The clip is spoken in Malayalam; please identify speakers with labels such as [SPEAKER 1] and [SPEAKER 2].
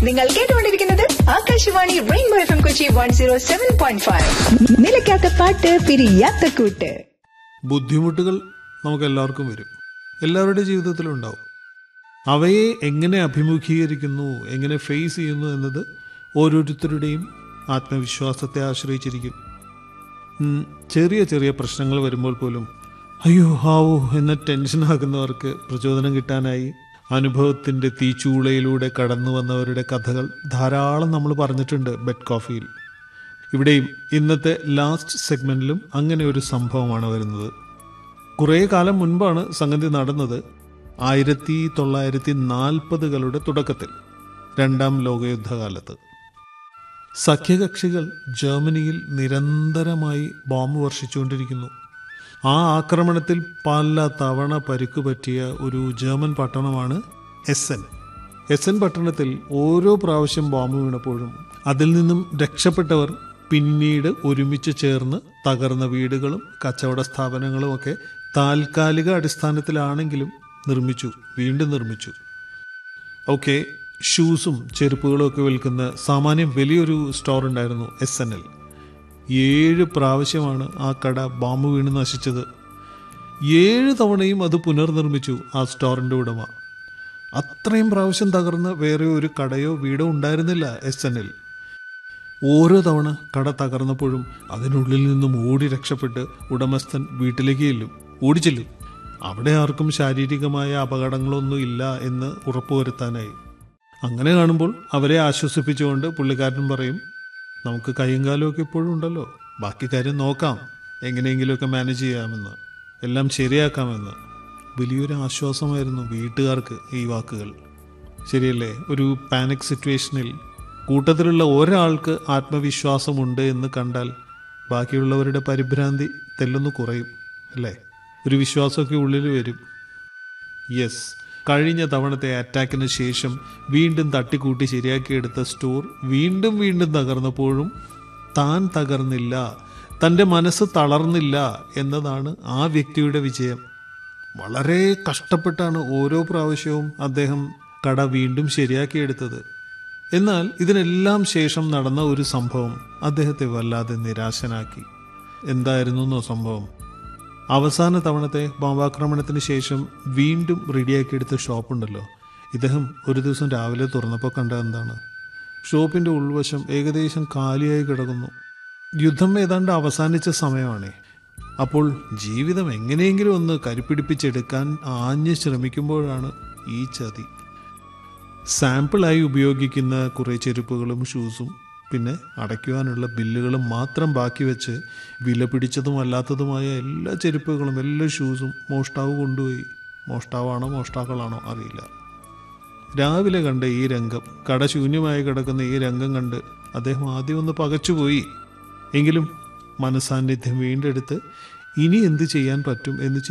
[SPEAKER 1] നിങ്ങൾ കേട്ടുകൊണ്ടിരിക്കുന്നത് Akashvani rainbow F M Kochi one zero seven point five നിലയ്ക്കാത്ത പാട്ട് പിരിയാത്ത കൂട്ട്
[SPEAKER 2] ബുദ്ധിമുട്ടുകൾ നമുക്ക് എല്ലാവർക്കും വരും എല്ലാവരുടെ ജീവിതത്തിലും ഉണ്ടാവും അവയെ എങ്ങനെ അഭിമുഖീകരിക്കുന്നു എങ്ങനെ ഫേസ് ചെയ്യുന്നു എന്നത് ഓരോരുത്തരുടെയും ആത്മവിശ്വാസത്തെ ആശ്രയിച്ചിരിക്കും ഉം, ചെറിയ ചെറിയ പ്രശ്നങ്ങൾ വരുമ്പോൾ പോലും അയ്യോ ഹാവോ എന്ന ടെൻഷനാകുന്നവർക്ക് പ്രചോദനം കിട്ടാനായി അനുഭവത്തിൻ്റെ തീച്ചൂളയിലൂടെ കടന്നു വന്നവരുടെ കഥകൾ ധാരാളം നമ്മൾ പറഞ്ഞിട്ടുണ്ട് ബെഡ് കോഫിയിൽ ഇവിടെയും ഇന്നത്തെ ലാസ്റ്റ് സെഗ്മെന്റിലും അങ്ങനെ ഒരു സംഭവമാണ് വരുന്നത് കുറേ കാലം മുൻപാണ് സംഗതി നടന്നത് ആയിരത്തി തൊള്ളായിരത്തി നാൽപ്പതുകളുടെ തുടക്കത്തിൽ രണ്ടാം ലോകയുദ്ധകാലത്ത് സഖ്യകക്ഷികൾ ജർമ്മനിയിൽ നിരന്തരമായി ബോംബ് വർഷിച്ചുകൊണ്ടിരിക്കുന്നു ആ ആക്രമണത്തിൽ പല തവണ പരിക്ക് പറ്റിയ ഒരു ജർമ്മൻ പട്ടണമാണ് എസ്സൻ എസ്സൻ പട്ടണത്തിൽ ഓരോ പ്രാവശ്യം ബോംബ് വീണപ്പോഴും അതിൽ നിന്നും രക്ഷപ്പെട്ടവർ പിന്നീട് ഒരുമിച്ച് ചേർന്ന് തകർന്ന വീടുകളും കച്ചവട സ്ഥാപനങ്ങളും ഒക്കെ താൽക്കാലിക അടിസ്ഥാനത്തിലാണെങ്കിലും നിർമ്മിച്ചു വീണ്ടും നിർമ്മിച്ചു ഓക്കെ ഷൂസും ചെരുപ്പുകളും ഒക്കെ വിൽക്കുന്ന സാമാന്യം വലിയൊരു സ്റ്റോർ ഉണ്ടായിരുന്നു എസ് എൻ എൽ ഏഴ് പ്രാവശ്യമാണ് ആ കട ബോംബ് വീണ് നശിച്ചത് ഏഴ് തവണയും അത് പുനർനിർമ്മിച്ചു ആ സ്റ്റോറിന്റെ ഉടമ അത്രയും പ്രാവശ്യം തകർന്ന വേറെ ഒരു കടയോ വീടോ ഉണ്ടായിരുന്നില്ല എസ് എൻ എൽ ഓരോ തവണ കട തകർന്നപ്പോഴും അതിനുള്ളിൽ നിന്നും ഓടി രക്ഷപ്പെട്ട് ഉടമസ്ഥൻ വീട്ടിലേക്ക് ചെല്ലും ഓടിച്ചെല്ലും അവിടെ ആർക്കും ശാരീരികമായ അപകടങ്ങളൊന്നും ഇല്ല എന്ന് ഉറപ്പുവരുത്താനായി അങ്ങനെ കാണുമ്പോൾ അവരെ ആശ്വസിപ്പിച്ചുകൊണ്ട് പുള്ളിക്കാരൻ പറയും നമുക്ക് കൈയും കാലുമൊക്കെ ഇപ്പോഴും ഉണ്ടല്ലോ ബാക്കി കാര്യം നോക്കാം എങ്ങനെയെങ്കിലുമൊക്കെ മാനേജ് ചെയ്യാമെന്ന് എല്ലാം ശരിയാക്കാമെന്ന് വലിയൊരു ആശ്വാസമായിരുന്നു വീട്ടുകാർക്ക് ഈ വാക്കുകൾ ശരിയല്ലേ ഒരു പാനിക് സിറ്റുവേഷനിൽ കൂട്ടത്തിലുള്ള ഒരാൾക്ക് ആത്മവിശ്വാസമുണ്ട് എന്ന് കണ്ടാൽ ബാക്കിയുള്ളവരുടെ പരിഭ്രാന്തി തെല്ലൊന്ന് കുറയും അല്ലേ ഒരു വിശ്വാസമൊക്കെ ഉള്ളിൽ വരും യെസ് കഴിഞ്ഞ തവണത്തെ അറ്റാക്കിന് ശേഷം വീണ്ടും തട്ടിക്കൂട്ടി ശരിയാക്കിയെടുത്ത സ്റ്റോർ വീണ്ടും വീണ്ടും തകർന്നപ്പോഴും താൻ തകർന്നില്ല തൻ്റെ മനസ്സ് തളർന്നില്ല എന്നതാണ് ആ വ്യക്തിയുടെ വിജയം വളരെ കഷ്ടപ്പെട്ടാണ് ഓരോ പ്രാവശ്യവും അദ്ദേഹം കട വീണ്ടും ശരിയാക്കിയെടുത്തത് എന്നാൽ ഇതിനെല്ലാം ശേഷം നടന്ന ഒരു സംഭവം അദ്ദേഹത്തെ വല്ലാതെ നിരാശനാക്കി എന്തായിരുന്നു എന്നോ സംഭവം അവസാന തവണത്തെ ബോംബാക്രമണത്തിന് ശേഷം വീണ്ടും റെഡിയാക്കിയെടുത്ത ഷോപ്പുണ്ടല്ലോ ഇദ്ദേഹം ഒരു ദിവസം രാവിലെ തുറന്നപ്പോൾ കണ്ട എന്താണ് ഷോപ്പിന്റെ ഉൾവശം ഏകദേശം കാലിയായി കിടക്കുന്നു യുദ്ധം ഏതാണ്ട് അവസാനിച്ച സമയമാണേ അപ്പോൾ ജീവിതം എങ്ങനെയെങ്കിലും ഒന്ന് കരുപ്പിടിപ്പിച്ചെടുക്കാൻ ആഞ്ഞ് ശ്രമിക്കുമ്പോഴാണ് ഈ ചതി സാമ്പിളായി ഉപയോഗിക്കുന്ന കുറേ ചെരുപ്പുകളും ഷൂസും പിന്നെ അടയ്ക്കുവാനുള്ള ബില്ലുകളും മാത്രം ബാക്കി വെച്ച് വില പിടിച്ചതും അല്ലാത്തതുമായ എല്ലാ ചെരുപ്പുകളും എല്ലാ ഷൂസും മോഷ്ടാവ് കൊണ്ടുപോയി മോഷ്ടാവാണോ മോഷ്ടാക്കളാണോ അറിയില്ല രാവിലെ കണ്ട ഈ രംഗം കട ശൂന്യമായി കിടക്കുന്ന ഈ രംഗം കണ്ട് അദ്ദേഹം ആദ്യം ഒന്ന് പകച്ചുപോയി എങ്കിലും മനസാന്നിധ്യം വീണ്ടെടുത്ത് ഇനി എന്ത് ചെയ്യാൻ പറ്റും എന്ന്